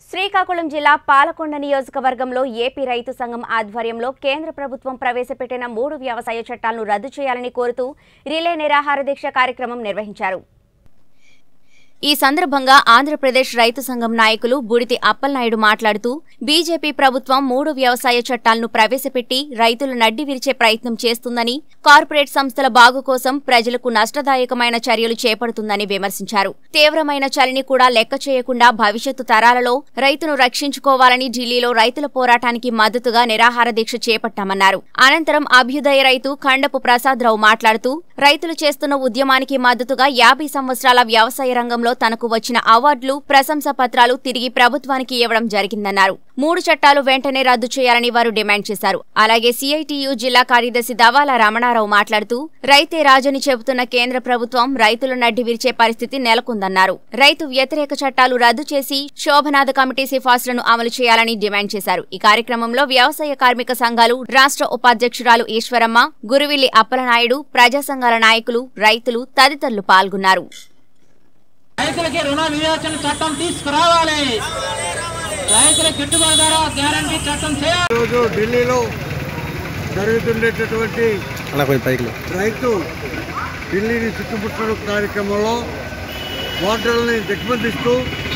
శ్రీకాకుళం జిల్లా పాలకొండ నియోజకవర్గంలో ఏపీ రైతు సంఘం ఆధ్వర్యంలో కేంద్ర ప్రభుత్వం ప్రవేశపెట్టిన మూడు వ్యవసాయ చట్టాలను రద్దు చేయాలని కోరుతూ రిలే నిరాహార దీక్ష కార్యక్రమం నిర్వహించారు ఈ సందర్భంగా ఆంధ్రప్రదేశ్ రైతు సంఘం నాయకులు బుడితి అప్పలనాయుడు మాట్లాడుతూ బీజేపీ ప్రభుత్వం మూడు వ్యవసాయ చట్టాలను ప్రవేశపెట్టి రైతులు నడ్డి విరిచే ప్రయత్నం చేస్తుందని కార్పొరేట్ సంస్థల బాగు కోసం ప్రజలకు నష్టదాయకమైన చర్యలు చేపడుతుందని విమర్శించారు తీవ్రమైన చలిని కూడా లెక్క చేయకుండా భవిష్యత్తు తరాలలో రైతును రక్షించుకోవాలని ఢిల్లీలో రైతుల పోరాటానికి మద్దతుగా నిరాహార దీక్ష చేపట్టామన్నారు అనంతరం అభ్యుదయ రైతు ఖండపు ప్రసాదరావు మాట్లాడుతూ రైతులు చేస్తున్న ఉద్యమానికి మద్దతుగా యాభై సంవత్సరాల వ్యవసాయ రంగంలో తనకు వచ్చిన అవార్డులు ప్రశంసా పత్రాలు తిరిగి ప్రభుత్వానికి ఇవ్వడం జరిగిందన్నారు మూడు చట్టాలు వెంటనే రద్దు చేయాలని వారు డిమాండ్ చేశారు అలాగే సిఐటియు జిల్లా కార్యదర్శి దవాల రమణారావు మాట్లాడుతూ రైతే రాజని చెబుతున్న కేంద్ర ప్రభుత్వం రైతులు నడ్డి విరిచే పరిస్థితి నెలకొందన్నారు రైతు వ్యతిరేక చట్టాలు రద్దు చేసి శోభనాథ కమిటీ సిఫార్సులను అమలు చేయాలని డిమాండ్ చేశారు ఈ కార్యక్రమంలో వ్యవసాయ కార్మిక సంఘాలు రాష్ట్ర ఉపాధ్యక్షురాలు ఈశ్వరమ్మ గురువిల్లి అప్పలనాయుడు ప్రజా సంఘాల నాయకులు రైతులు తదితరులు పాల్గొన్నారు రైతులకి రుణ విమోచన చట్టం తీసుకురావాలి రైతుల గిట్టుబాటు ధర గ్యారంటీ చట్టం చేయాలి ఈరోజు ఢిల్లీలో జరుగుతుండేటటువంటి అలా కొంచెం పైకి లే. రైతు ఢిల్లీని చుట్టుముట్టడం కార్యక్రమంలో ఓటర్లని దిగ్బంధిస్తూ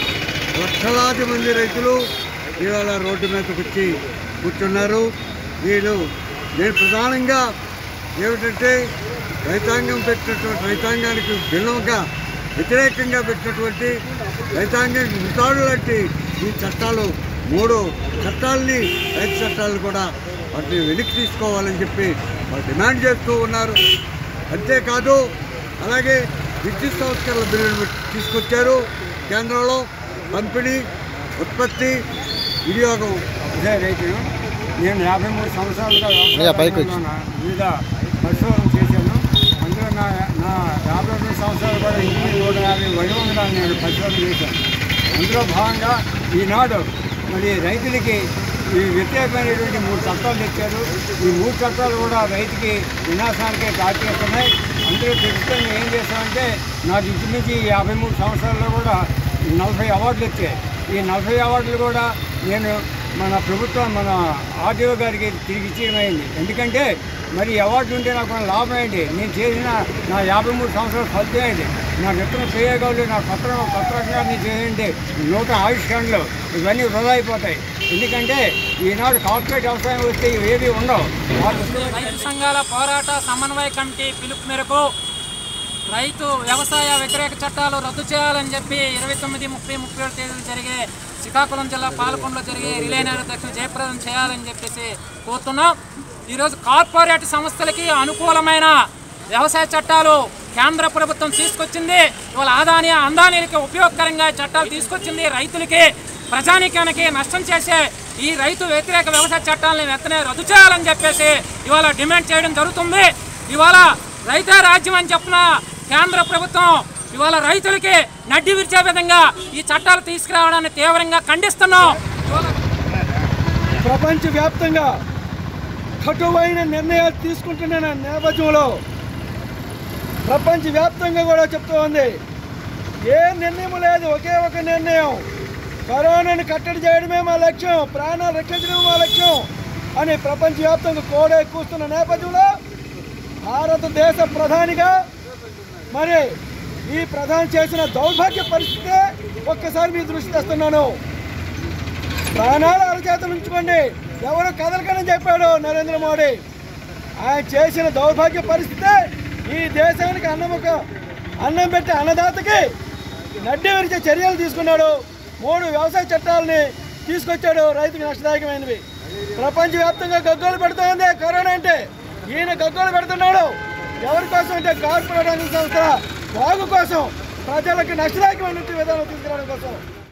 లక్షలాది మంది రైతులు ఇవాళ రోడ్డు మీదకి వచ్చి కూర్చున్నారు వీళ్ళు నేను ప్రధానంగా ఏమిటంటే రైతాంగం పెట్టినటువంటి రైతాంగానికి భిన్నంగా వ్యతిరేకంగా పెట్టినటువంటి రైతాంగానికి ముతాడు లాంటి ఈ చట్టాలు మూడు చట్టాలని రైతు చట్టాలను కూడా వాటిని వెనక్కి తీసుకోవాలని చెప్పి వాళ్ళు డిమాండ్ చేస్తూ ఉన్నారు అంతేకాదు అలాగే విద్యుత్ సంస్కరణల బిల్లును తీసుకొచ్చారు కేంద్రంలో పంపిణీ ఉత్పత్తి వినియోగం ఇదే రైతును నేను యాభై మూడు సంవత్సరాలుగా అయ్యా, పైకి వచ్చి. వ్యవసాయంలో వివిధ పరిశోధన చేశాను అందులో నా నా యాభై రెండు సంవత్సరాలు కూడా ఇంటి నూట యాభై వైభవంగా నేను పరిశోధన చేశాను అందులో భాగంగా ఈనాడు మరి రైతులకి ఈ వ్యతిరేకమైనటువంటి మూడు చట్టాలు తెచ్చారు ఈ మూడు చట్టాలు కూడా రైతుకి వినాశానికే దాచేస్తున్నాయి అందులో ఖచ్చితంగా ఏం చేస్తామంటే నాకు ఇంచుమించి యాభై మూడు సంవత్సరాల్లో కూడా నలభై అవార్డులు వచ్చాయి ఈ నలభై అవార్డులు కూడా నేను మన ప్రభుత్వం మన ఆర్డీఓ గారికి తిరిగి ఇచ్చేయడం అయింది ఎందుకంటే మరి ఈ అవార్డు ఉంటే నాకు కొంత లాభం ఏంటి నేను చేసిన నా యాభై మూడు సంవత్సరాలు ఫలితం ఏంటి నా విత్తన ప్రయోగాలు నా కొత్త కొత్త రకంగా చేయండి నూతన ఆవిష్కరణలు ఇవన్నీ వృధా అయిపోతాయి ఎందుకంటే ఈనాడు కార్పొరేట్ వ్యవసాయం వస్తే ఇవేవి ఉండవు వాళ్ళు రైతు సంఘాల పోరాట సమన్వయ కమిటీ పిలుపు మేరకు రైతు వ్యవసాయ వ్యతిరేక చట్టాలు రద్దు చేయాలని చెప్పి ఇరవై తొమ్మిది ముప్పై ముప్పై ఏడు తేదీలు జరిగే శ్రీకాకుళం జిల్లా పాలకొండలో జరిగే రిలే దక్షిణ జయప్రదం చేయాలని చెప్పేసి కోరుతున్నాం ఈరోజు కార్పొరేట్ సంస్థలకి అనుకూలమైన వ్యవసాయ చట్టాలు కేంద్ర ప్రభుత్వం తీసుకొచ్చింది ఇవాళ ఆదాని అందానీలకి ఉపయోగకరంగా ఈ చట్టాలు తీసుకొచ్చింది రైతులకి ప్రజానీకానికి నష్టం చేసే ఈ రైతు వ్యతిరేక వ్యవసాయ చట్టాలను వెంటనే రద్దు చేయాలని చెప్పేసి ఇవాళ డిమాండ్ చేయడం జరుగుతుంది ఇవాళ రైతే రాజ్యం అని చెప్పిన కేంద్ర ప్రభుత్వం ఇవాళ రైతులకి నడ్డి విరిచే విధంగా ఈ చట్టాలు తీసుకురావడాన్ని తీవ్రంగా ఖండిస్తున్నాం ఇవాళ ప్రపంచవ్యాప్తంగా కటువైన నిర్ణయాలు తీసుకుంటున్న నేపథ్యంలో ప్రపంచవ్యాప్తంగా కూడా చెప్తూ ఉంది ఏ నిర్ణయం లేదు ఒకే ఒక నిర్ణయం కరోనాను కట్టడి చేయడమే మా లక్ష్యం ప్రాణాలు రక్షించడమే మా లక్ష్యం అని ప్రపంచవ్యాప్తంగా కోడే కూస్తున్న నేపథ్యంలో భారతదేశ ప్రధానిగా మరి ఈ ప్రధాని చేసిన దౌర్భాగ్య పరిస్థితే ఒక్కసారి మీ దృష్టి తెస్తున్నాను ప్రాణాలు అరచేతలు ఉంచుకోండి ఎవరు కదలకని చెప్పాడు నరేంద్ర మోడీ ఆయన చేసిన దౌర్భాగ్య పరిస్థితి ఈ దేశానికి అన్నముక అన్నం పెట్టే అన్నదాతకి నడ్డి విరిచే చర్యలు తీసుకున్నాడు మూడు వ్యవసాయ చట్టాలని తీసుకొచ్చాడు రైతుకి నష్టదాయకమైనవి ప్రపంచవ్యాప్తంగా గగ్గోలు పెడుతోంది కరోనా అంటే ఈయన గగ్గోలు పెడుతున్నాడు ఎవరి కోసం అంటే కార్పొరేట్ రంగ సంస్థల బాగు కోసం ప్రజలకు నష్టదాయకమైన విధానం తీసుకురావడం కోసం